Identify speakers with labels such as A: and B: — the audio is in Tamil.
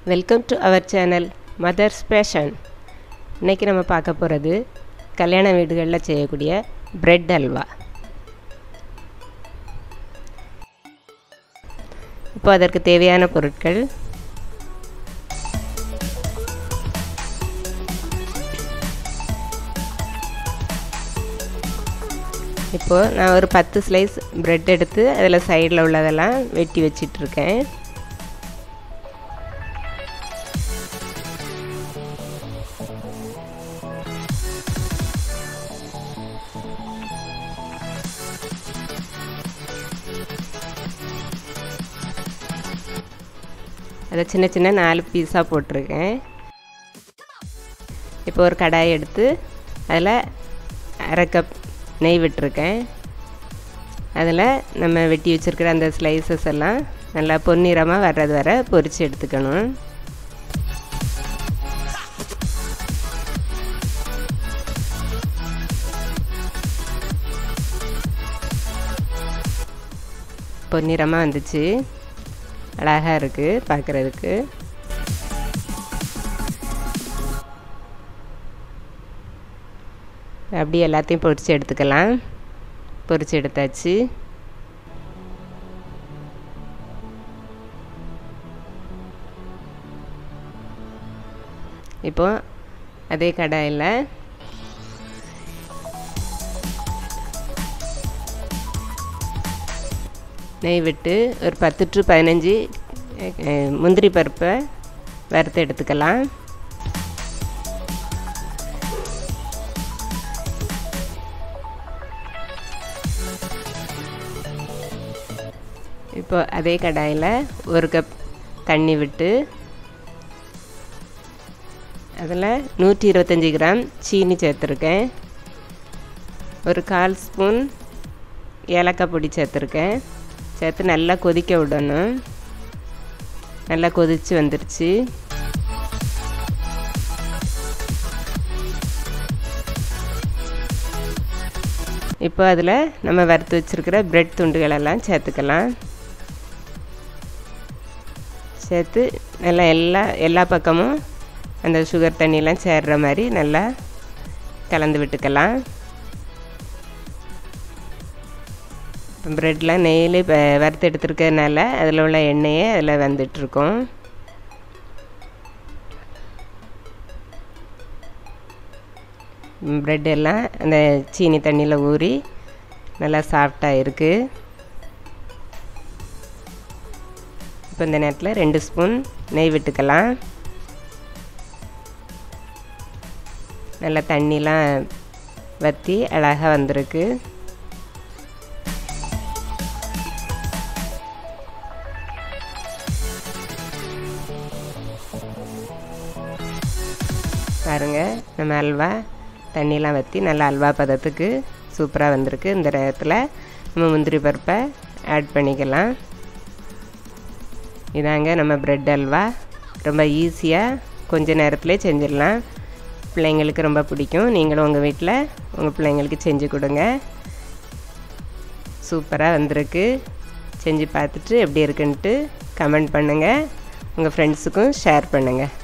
A: welcome to our channel mothers fashion இன்றைக்கி நம்ம பார்க்க போகிறது கல்யாண வீடுகளில் செய்யக்கூடிய பிரெட் அல்வா இப்போ அதற்கு தேவையான பொருட்கள் இப்போது நான் ஒரு பத்து ஸ்லைஸ் ப்ரெட் எடுத்து அதில் சைடில் உள்ளதெல்லாம் வெட்டி வச்சிட்ருக்கேன் அதை சின்ன சின்ன நாலு பீஸாக போட்டிருக்கேன் இப்போ ஒரு கடாய் எடுத்து அதில் அரை கப் நெய் விட்டுருக்கேன் அதில் நம்ம வெட்டி வச்சுருக்கிற அந்த ஸ்லைசஸ் எல்லாம் நல்லா பொன்னிறமாக வர்றது வர பொரித்து எடுத்துக்கணும் பொன்னிறமாக வந்துச்சு அழகாக இருக்குது பார்க்குறதுக்கு அப்படி எல்லாத்தையும் பொரித்து எடுத்துக்கலாம் பொரித்து எடுத்தாச்சு இப்போ அதே கடாயில் நெய் விட்டு ஒரு பத்து டு பதினஞ்சு முந்திரி பருப்பை வறுத்து எடுத்துக்கலாம் இப்போ அதே கடாயில் ஒரு கப் தண்ணி விட்டு அதில் நூற்றி இருபத்தஞ்சி கிராம் சீனி சேர்த்துருக்கேன் ஒரு கால் ஸ்பூன் ஏலக்காய் பொடி சேர்த்துருக்கேன் சேர்த்து நல்லா கொதிக்க விடணும் நல்லா கொதித்து வந்துருச்சு இப்போ அதில் நம்ம வறுத்து வச்சுருக்கிற ப்ரெட் துண்டுகளெல்லாம் சேர்த்துக்கலாம் சேர்த்து நல்லா எல்லா எல்லா பக்கமும் அந்த சுகர் தண்ணியெலாம் சேர்ற மாதிரி நல்லா கலந்து விட்டுக்கலாம் ப்ரெட்லாம் நெய்யில் இப்போ வறுத்து எடுத்துருக்கறனால அதில் உள்ள எண்ணெயே அதில் வந்துட்டுருக்கோம் ப்ரெட் எல்லாம் அந்த சீனி தண்ணியில் ஊறி நல்லா சாஃப்டாக இருக்குது இப்போ இந்த நேரத்தில் ரெண்டு ஸ்பூன் நெய் விட்டுக்கலாம் நல்லா தண்ணிலாம் வற்றி அழகாக வந்திருக்கு பாருங்கள் நம்ம அல்வா தண்ணிலாம் வற்றி நல்லா அல்வா பதத்துக்கு சூப்பராக வந்திருக்கு இந்த நேரத்தில் நம்ம முந்திரி பருப்பை ஆட் பண்ணிக்கலாம் இதாங்க நம்ம ப்ரெட் அல்வா ரொம்ப ஈஸியாக கொஞ்ச நேரத்தில் செஞ்சிடலாம் பிள்ளைங்களுக்கு ரொம்ப பிடிக்கும் நீங்களும் உங்கள் வீட்டில் உங்கள் பிள்ளைங்களுக்கு செஞ்சு கொடுங்க சூப்பராக வந்திருக்கு செஞ்சு பார்த்துட்டு எப்படி இருக்குன்ட்டு கமெண்ட் பண்ணுங்கள் உங்கள் ஃப்ரெண்ட்ஸுக்கும் ஷேர் பண்ணுங்கள்